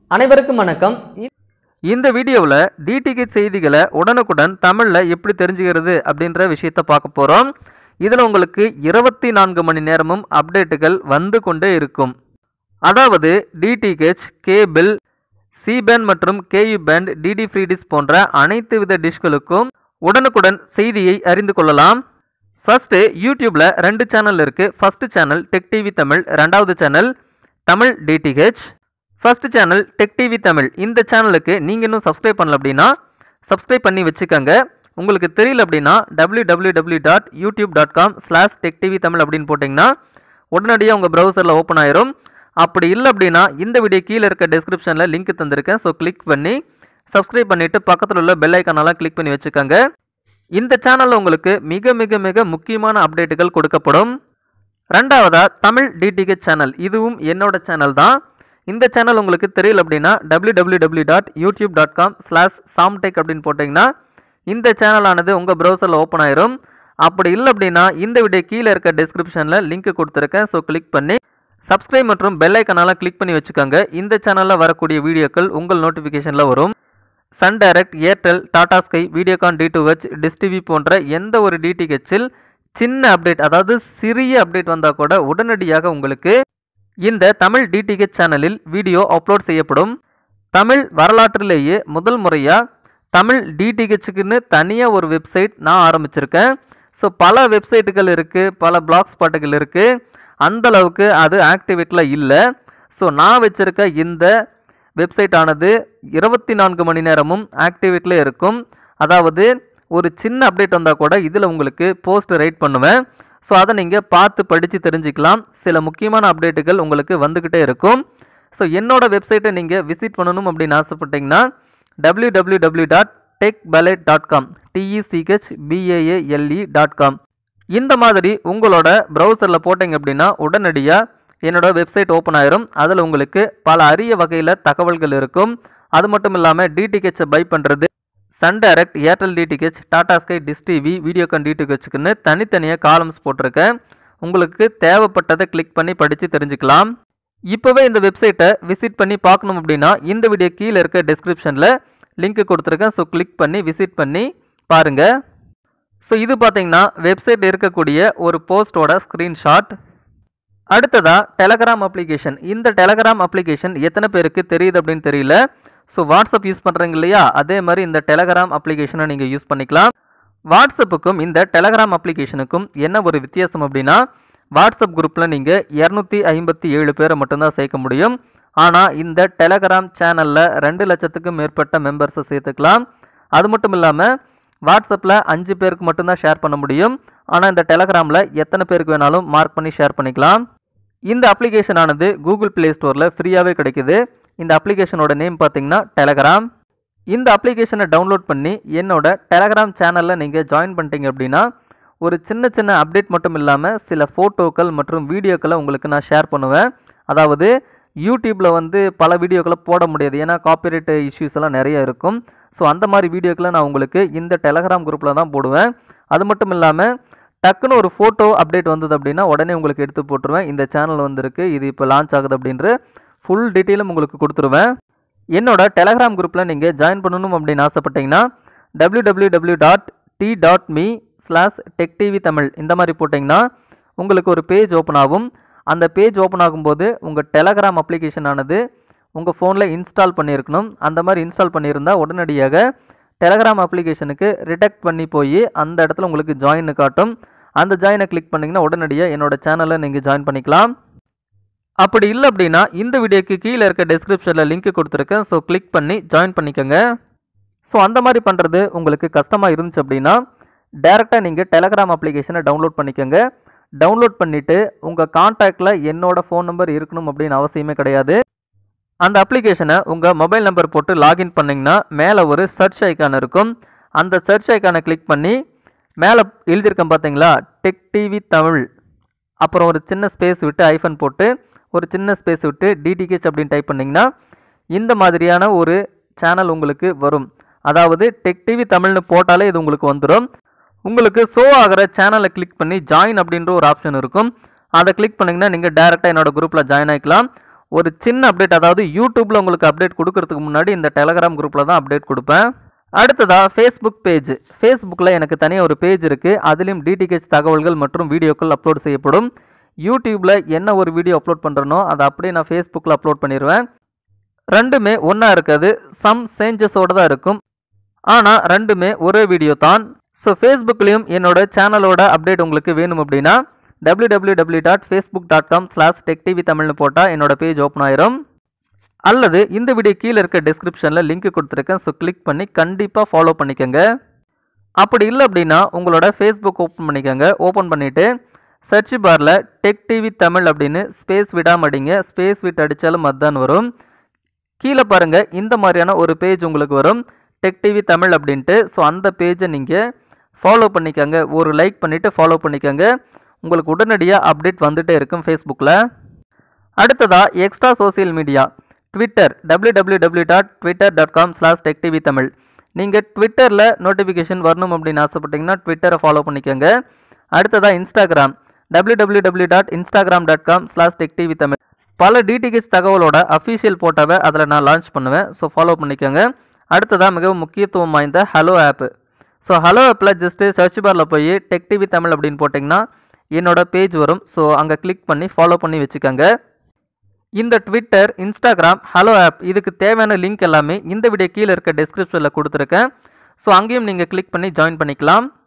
அனைவருக்கும் வணக்கம் இந்த வீடியோவில் டிடிஹெச் செய்திகளை உடனுக்குடன் தமிழில் எப்படி தெரிஞ்சுக்கிறது அப்படின்ற விஷயத்தை பார்க்க போகிறோம் இதில் உங்களுக்கு இருபத்தி நான்கு மணி நேரமும் அப்டேட்டுகள் வந்து கொண்டே இருக்கும் அதாவது டிடிஹெச் கேபிள் சி பேண்ட் மற்றும் KU band DD free dish போன்ற அனைத்து வித டிஷ்களுக்கும் உடனுக்குடன் செய்தியை அறிந்து கொள்ளலாம் ஃபர்ஸ்ட்டு யூடியூப்பில் ரெண்டு சேனல் இருக்குது first channel tech TV Tamil ரெண்டாவது channel Tamil DTH first channel tech TV Tamil இந்த சேனலுக்கு நீங்கள் இன்னும் சப்ஸ்கிரைப் பண்ணல அப்படின்னா சப்ஸ்கிரைப் பண்ணி வச்சுக்கோங்க உங்களுக்கு தெரியல அப்படின்னா W W W dot YouTube dot com slash tech TV Tamil அப்படின்னு போட்டிங்கன்னா உடனடியாக உங்கள் ப்ரௌசரில் ஓப்பன் ஆயிரும் அப்படி இல்லை அப்படின்னா இந்த வீடியோ கீழே இருக்க டிஸ்கிரிப்ஷனில் லிங்க் தந்திருக்கேன் ஸோ கிளிக் பண்ணி சப்ஸ்கிரைப் பண்ணிவிட்டு பக்கத்தில் உள்ள பெல் ஐக்கானெல்லாம் கிளிக் பண்ணி வச்சுக்கோங்க இந்த சேனலில் உங்களுக்கு மிக மிக மிக முக்கியமான அப்டேட்டுகள் கொடுக்கப்படும் ரெண்டாவதா தமிழ் டிடிஹெச் சேனல் இதுவும் என்னோட சேனல் தான் இந்த சேனல் உங்களுக்கு தெரியல அப்படின்னா W W W dot YouTube dot com slash Samtech அப்படின்னு போட்டிங்கன்னா இந்த சேனலானது உங்கள் ப்ரௌசரில் ஓப்பன் ஆயிரும் அப்படி இல்லை அப்படின்னா இந்த வீடியோ கீழே இருக்க டிஸ்கிரிப்ஷனில் லிங்க் கொடுத்துருக்கேன் ஸோ கிளிக் பண்ணி சப்ஸ்கிரைப் மற்றும் பெல் ஐக்கனால கிளிக் பண்ணி வச்சுக்கோங்க இந்த சேனலில் வரக்கூடிய வீடியோக்கள் உங்கள் நோட்டிஃபிகேஷனில் வரும் Sun Direct Airtel Tata Sky Videocon D two H Dish TV போன்ற எந்த ஒரு டிடிஹெச்சில் சின்ன அப்டேட் அதாவது சிறிய அப்டேட் வந்தால் கூட உடனடியாக உங்களுக்கு இந்த தமிழ் டிடிஹெச் சேனலில் வீடியோ அப்லோட் செய்யப்படும் தமிழ் வரலாற்றிலேயே முதல் முறையாக தமிழ் டிடிஹெச்சுக்குன்னு தனியாக ஒரு வெப்சைட் நான் ஆரம்பிச்சிருக்கேன் ஸோ பல வெப்சைட்டுகள் இருக்குது பல பிளாக் ஸ்பாட்டுகள் இருக்குது அந்த அளவுக்கு அது ஆக்டிவேட்டில் இல்லை ஸோ நான் வச்சுருக்க இந்த வெப்சைட் ஆனது இருபத்தி நான்கு மணி நேரமும் ஆக்டிவேட்டில் இருக்கும் அதாவது ஒரு சின்ன அப்டேட் வந்தால் கூட இதில் உங்களுக்கு போஸ்ட் ரைட் பண்ணுவேன் ஸோ அதை நீங்கள் பார்த்து படித்து தெரிஞ்சுக்கலாம் சில முக்கியமான அப்டேட்டுகள் உங்களுக்கு வந்துக்கிட்டே இருக்கும் ஸோ என்னோட வெப்சைட்டை நீங்கள் விசிட் பண்ணணும் அப்படின்னு ஆசைப்பட்டீங்கன்னா W W W dot tech palette dot com T E C H P A A L E dot com இந்த மாதிரி உங்களோட ப்ரௌசரில் போட்டிங்க அப்படின்னா உடனடியாக என்னோட வெப்சைட் ஓப்பன் ஆயிரும் அதில் உங்களுக்கு பல அரிய வகையில் தகவல்கள் இருக்கும் அது மட்டும் இல்லாமல் டிடிஹெச்சை பை பண்ணுறது Sun Direct Airtel DTH Tata Sky Dish TV Videocon டிடிஹெச்சுக்குன்னு தனித்தனியாக காலம்ஸ் போட்டிருக்கேன் உங்களுக்கு தேவைப்பட்டதை கிளிக் பண்ணி படித்து தெரிஞ்சுக்கலாம் இப்போவே இந்த வெப்சைட்டை விசிட் பண்ணி பார்க்கணும் அப்படின்னா இந்த வீடியோ கீழே இருக்க டிஸ்கிரிப்ஷனில் லிங்க் கொடுத்துருக்கேன் ஸோ கிளிக் பண்ணி விசிட் பண்ணி பாருங்கள் ஸோ இது பார்த்தீங்கன்னா வெப்சைட் இருக்கக்கூடிய ஒரு போஸ்டோட ஸ்க்ரீன்ஷாட் அடுத்ததா டெலகிராம் அப்ளிகேஷன் இந்த டெலகிராம் அப்ளிகேஷன் எத்தனை பேருக்கு தெரியுது அப்படின்னு தெரியல ஸோ வாட்ஸ்அப் யூஸ் பண்ணுறீங்க இல்லையா அதே மாதிரி இந்த டெலகிராம் அப்ளிகேஷனை நீங்கள் யூஸ் பண்ணிக்கலாம் வாட்ஸ்அப்புக்கும் இந்த டெலகிராம் அப்ளிகேஷனுக்கும் என்ன ஒரு வித்தியாசம் அப்படின்னா வாட்ஸ்அப் குரூப்பில் நீங்கள் இரநூத்தி ஐம்பத்தி ஏழு பேரை மட்டும்தான் சேர்க்க முடியும் ஆனால் இந்த டெலகிராம் சேனலில் ரெண்டு லட்சத்துக்கும் மேற்பட்ட மெம்பர்ஸை சேர்த்துக்கலாம் அது மட்டும் இல்லாமல் வாட்ஸ்அப்பில் அஞ்சு பேருக்கு மட்டும்தான் ஷேர் பண்ண முடியும் ஆனால் இந்த டெலகிராமில் எத்தனை பேருக்கு வேணாலும் மார்க் பண்ணி ஷேர் பண்ணிக்கலாம் இந்த அப்ளிகேஷன் ஆனது கூகுள் ப்ளே ஸ்டோரில் ஃப்ரீயாகவே கிடைக்குது இந்த அப்ளிகேஷனோட நேம் பார்த்தீங்கன்னா டெலகிராம் இந்த அப்ளிகேஷனை டவுன்லோட் பண்ணி என்னோட டெலகிராம் சேனலில் நீங்கள் ஜாயின் பண்ணிட்டீங்க அப்படின்னா ஒரு சின்ன சின்ன அப்டேட் மட்டும் இல்லாமல் சில ஃபோட்டோக்கள் மற்றும் வீடியோக்களை உங்களுக்கு நான் ஷேர் பண்ணுவேன் அதாவது யூடியூப்பில் வந்து பல வீடியோக்களை போட முடியாது ஏன்னா காப்பிரைட் இஷ்யூஸ் எல்லாம் நிறைய இருக்கும் ஸோ அந்த மாதிரி வீடியோக்களை நான் உங்களுக்கு இந்த டெலகிராம் குரூப்பில் தான் போடுவேன் அது மட்டும் இல்லாமல் டக்குன்னு ஒரு ஃபோட்டோ அப்டேட் வந்தது அப்படின்னா உடனே உங்களுக்கு எடுத்து போட்டுருவேன் இந்த சேனல் வந்திருக்கு இது இப்போ லான்ச் ஆகுது அப்படின்ற ஃபுல் டீட்டெயிலும் உங்களுக்கு கொடுத்துருவேன் என்னோட டெலகிராம் குரூப்பில் நீங்கள் ஜாயின் பண்ணணும் அப்படின்னு ஆசைப்பட்டீங்கன்னா W W W dot T dot me slash tech TV Tamil இந்த மாதிரி போட்டிங்கன்னா உங்களுக்கு ஒரு பேஜ் ஓப்பன் ஆகும் அந்த பேஜ் ஓப்பன் ஆகும்போது உங்கள் டெலகிராம் அப்ளிகேஷன் ஆனது உங்கள் ஃபோனில் இன்ஸ்டால் பண்ணியிருக்கணும் அந்த மாதிரி இன்ஸ்டால் பண்ணியிருந்தால் உடனடியாக டெலகிராம் அப்ளிகேஷனுக்கு ரிடெக்ட் பண்ணி போய் அந்த இடத்துல உங்களுக்கு ஜாயின் காட்டும் அந்த ஜாயினை கிளிக் பண்ணிங்கன்னா உடனடியாக என்னோட சேனலை நீங்கள் ஜாயின் பண்ணிக்கலாம் அப்படி இல்லை அப்படின்னா இந்த வீடியோக்கு கீழே இருக்க டிஸ்கிரிப்ஷனில் லிங்க் கொடுத்துருக்கேன் ஸோ கிளிக் பண்ணி ஜாயின் பண்ணிக்கோங்க ஸோ அந்த மாதிரி பண்ணுறது உங்களுக்கு கஷ்டமாக இருந்துச்சு அப்படின்னா டேரெக்டாக நீங்கள் டெலகிராம் அப்ளிகேஷனை டவுன்லோட் பண்ணிக்கோங்க டவுன்லோட் பண்ணிவிட்டு உங்கள் காண்டாக்டில் என்னோட ஃபோன் நம்பர் இருக்கணும் அப்படின்னு அவசியமே கிடையாது அந்த அப்ளிகேஷனை உங்கள் மொபைல் நம்பர் போட்டு லாகின் பண்ணிங்கன்னா மேலே ஒரு சர்ச் ஐக்கான் இருக்கும் அந்த சர்ச் ஐக்கானை கிளிக் பண்ணி மேலே எழுதியிருக்கேன் பார்த்தீங்களா டெக் டிவி தமிழ் அப்புறம் ஒரு சின்ன ஸ்பேஸ் விட்டு ஐஃபன் போட்டு ஒரு சின்ன ஸ்பேஸ் விட்டு டிடிஹெச் அப்படின்னு டைப் பண்ணிங்கன்னா இந்த மாதிரியான ஒரு சேனல் உங்களுக்கு வரும் அதாவது டெக் டிவி தமிழ்னு போட்டாலே இது உங்களுக்கு வந்துடும் உங்களுக்கு ஷோ ஆகிற சேனலை கிளிக் பண்ணி ஜாயின் அப்படின்ற ஒரு ஆப்ஷன் இருக்கும் அதை கிளிக் பண்ணிங்கன்னா நீங்கள் டேரெக்டாக என்னோட குரூப்பில் ஜாயின் ஆகிக்கலாம் ஒரு சின்ன அப்டேட் அதாவது யூடியூப்பில் உங்களுக்கு அப்டேட் கொடுக்கறதுக்கு முன்னாடி இந்த டெலகிராம் குரூப்பில் தான் அப்டேட் கொடுப்பேன் அடுத்ததாக ஃபேஸ்புக் பேஜ் ஃபேஸ்புக்கில் எனக்கு தனியாக ஒரு பேஜ் இருக்குது அதுலேயும் டிடிஹெச் தகவல்கள் மற்றும் வீடியோக்கள் அப்லோட் செய்யப்படும் யூடியூப்பில் என்ன ஒரு வீடியோ அப்லோட் பண்ணுறனோ அதை அப்படியே நான் ஃபேஸ்புக்கில் அப்லோட் பண்ணிடுவேன் ரெண்டுமே ஒன்றா இருக்காது சம் சேஞ்சஸோடு தான் இருக்கும் ஆனால் ரெண்டுமே ஒரே வீடியோ தான் ஸோ ஃபேஸ்புக்லேயும் என்னோட சேனலோட அப்டேட் உங்களுக்கு வேணும் அப்படின்னா W W W dot Facebook dot com slash tech TV தமிழ்னு போட்டால் என்னோட பேஜ் ஓப்பன் ஆயிரும் அல்லது இந்த வீடியோ கீழே இருக்க டிஸ்கிரிப்ஷனில் லிங்க் கொடுத்துருக்கேன் ஸோ கிளிக் பண்ணி கண்டிப்பாக ஃபாலோ பண்ணிக்கோங்க அப்படி இல்லை அப்படின்னா உங்களோட ஃபேஸ்புக் ஓப்பன் பண்ணிக்கோங்க ஓப்பன் பண்ணிவிட்டு சர்ச் பாரில் டெக் டிவி தமிழ் அப்படின்னு ஸ்பேஸ் விடாம அடிங்க ஸ்பேஸ் விட்டு அடித்தாலும் அதுதான் வரும் கீழே பாருங்கள் இந்த மாதிரியான ஒரு பேஜ் உங்களுக்கு வரும் டெக் டிவி தமிழ் அப்படின்ட்டு ஸோ அந்த பேஜை நீங்கள் ஃபாலோ பண்ணிக்கோங்க ஒரு லைக் பண்ணிவிட்டு ஃபாலோ பண்ணிக்கோங்க உங்களுக்கு உடனடியாக அப்டேட் வந்துட்டே இருக்கும் ஃபேஸ்புக்கில் அடுத்ததாக extra social media Twitter W W W dot Twitter dot com slash tech TV Tamil நீங்கள் ட்விட்டரில் நோட்டிஃபிகேஷன் வரணும் அப்படின்னு ஆசைப்பட்டீங்கன்னா ட்விட்டரை ஃபாலோ பண்ணிக்கோங்க அடுத்ததாக Instagram W W W dot Instagram dot com slash tech TV Tamil பல டிடிஹெச் தகவலோட அஃபீஷியல் போட்டோவை அதில் நான் லான்ச் பண்ணுவேன் ஸோ ஃபாலோ பண்ணிக்கோங்க அடுத்ததாக மிகவும் முக்கியத்துவம் வாய்ந்த ஹலோ ஆப்பு ஸோ ஹலோ ஆப்பில் ஜஸ்ட்டு சர்ச் பாரில் போய் டெக் டிவி தமிழ் அப்படின்னு போட்டிங்கன்னா என்னோட பேஜ் வரும் ஸோ அங்கே கிளிக் பண்ணி ஃபாலோ பண்ணி வச்சுக்கோங்க இந்த ட்விட்டர் இன்ஸ்டாகிராம் ஹலோ ஆப் இதுக்கு தேவையான லிங்க் எல்லாமே இந்த வீடியோ கீழே இருக்க டிஸ்கிரிப்ஷனில் கொடுத்துருக்கேன் ஸோ அங்கேயும் நீங்கள் கிளிக் பண்ணி ஜாயின் பண்ணிக்கலாம்